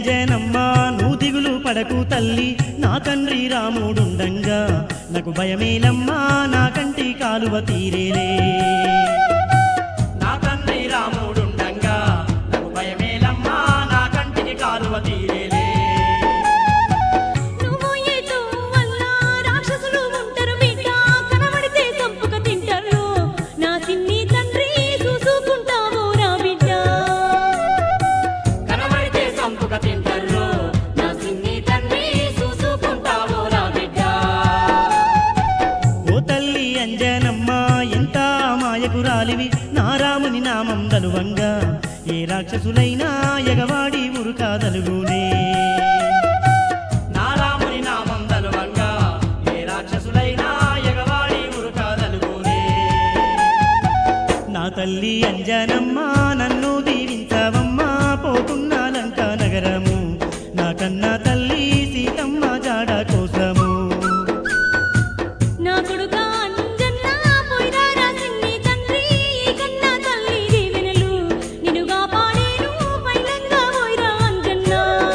అంజనమ్మా నువ్వు దిగులు పడకు తల్లి నా తండ్రి రాముడుండంగా నాకు భయమేలమ్మా నా కంటి కాలువ తీరేలే నా తండ్రి రాముడుండంగా నాకు భయమేలమ్మా నా కంటికి కాలువ తీరేలే నువ్వు ఏదో వల్ల రాక్షసులు ఉంటారు బిడ్డ కనబడితే చంపుక తింటారు నా సిన్ని తండ్రి చూసుకుంటావు రా బిడ్డ కనబడితే సంపుక తింటారు నా సిన్ని తండ్రి చూసుకుంటావో రా బిడ్డ ఓ తల్లి అంజనమ్మ ఎంత మాయకురాలివి నా రాముని నామం దలువంగా ఏ రాక్షసులైనా ఎగవాడి ఉరుకాదలుగునే నా రాముని నామం దలువంగా ఏ రాక్షసులైనా ఎగవాడి ఉరుకాదలుగునే నా తల్లి అంజనమ్మ నన్ను దీవించవమ్మా పోతున్నా లంక నగరము నా కన్నా తల్లి సీతమ్మ జాడ కోసము నా కొడుక అంజన్న పోయిరారా సిన్ని తండ్రి ఈ కన్నా తల్లి దీవెనలు నిన్ను కాపాడేను పైలంగా పోయిరా అంజన్న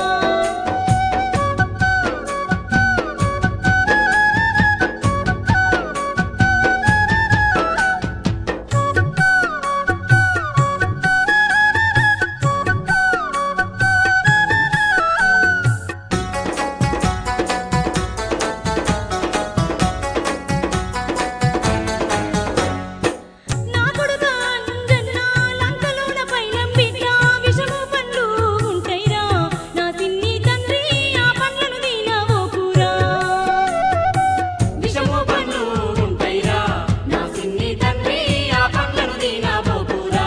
నా కొడుక అంజన్న లంకలోన పైలం బిడ్డ విషము పండ్లు ఉంటాయిరా నా సిన్ని తండ్రి ఆ పండ్లను తినవోకురా విషము పండ్లు ఉంటాయిరా నా సిన్ని తండ్రి ఆ పండ్లను తినబోకురా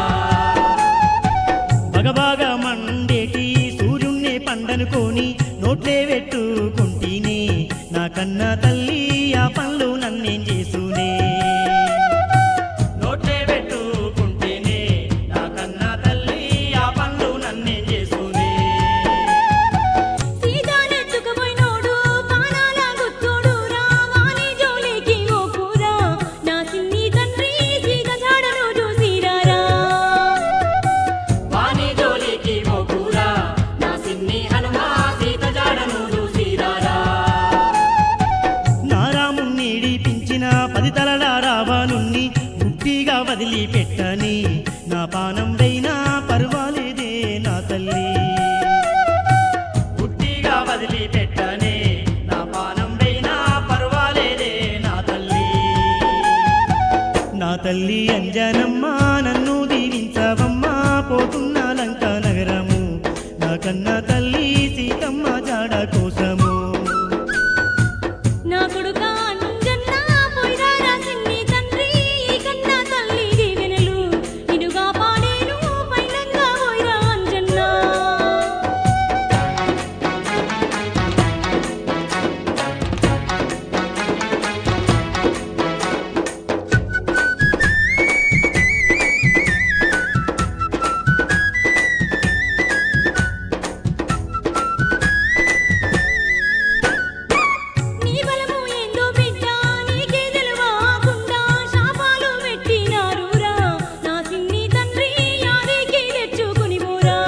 బగబాగా మండేటి సూర్యుణ్ణి పండనుకొని నోట్లే పెట్టుకుంటేనే నా కన్నా తల్లి ఆ పనులు నన్నేం చేసునే నోట్లే పెట్టుకుంటేనే నా కన్నా తల్లి ఆ పనులు నన్నేం చేసునే సీతానెత్తుకుపోయినోడు పానాల గుత్తోడు రావాలి జోలికి ఓకురా నా సిన్ని తండ్రి సీత జాడను చూసిరారా వాణి జోలికి మోకురా నా సిన్ని హనుమా సీత జాడను చూసిరారా నా రాముణ్ణి ఇడిపించిన పది తలల రావణుణ్ణి గుట్టిగా వదిలిపెట్టని నా పానం వైనా పర్వాలేదే నా తల్లి గుట్టిగా వదిలిపెట్టనే నా పానం వైనా పర్వాలేదే నా తల్లి నా తల్లి అంజనమ్మ నన్ను దీవించవమ్మా పోతున్న లంక నగరము నా కన్నా తల్లి సీతమ్మ జాడ కోసము నా కొడుక అంజన్న పోయిరారా సిన్ని తండ్రి ఈ కన్నా తల్లి దీవెనలు నిన్ను కాపాడేను పైలంగా పోయిరా అంజన్న నీ బలము ఏందో బిడ్డ నీకే తెలవకుండా శాపాలు పెట్టినారురా నా సిన్ని తండ్రి యాదికి తెచ్చుకుని పోరా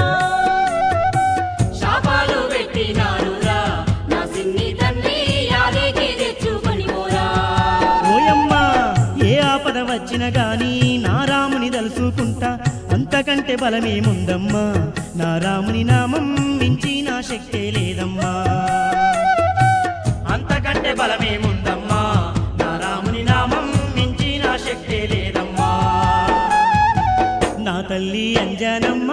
శాపాలు పెట్టినారురా నా సిన్ని తండ్రి యాదికి తెచ్చుకొని పోరా ఓయమ్మా ఏ ఆపద వచ్చిన గాని నా రాముని తలుసుకుంటా అంతకంటే బలమేముందమ్మా నా రాముని నామం మించి నా శక్తే లేదమ్మా అంతకంటే బలమేముందమ్మా నా రాముని నామం మించి నా శక్తే లేదమ్మా నా తల్లి అంజనమ్మ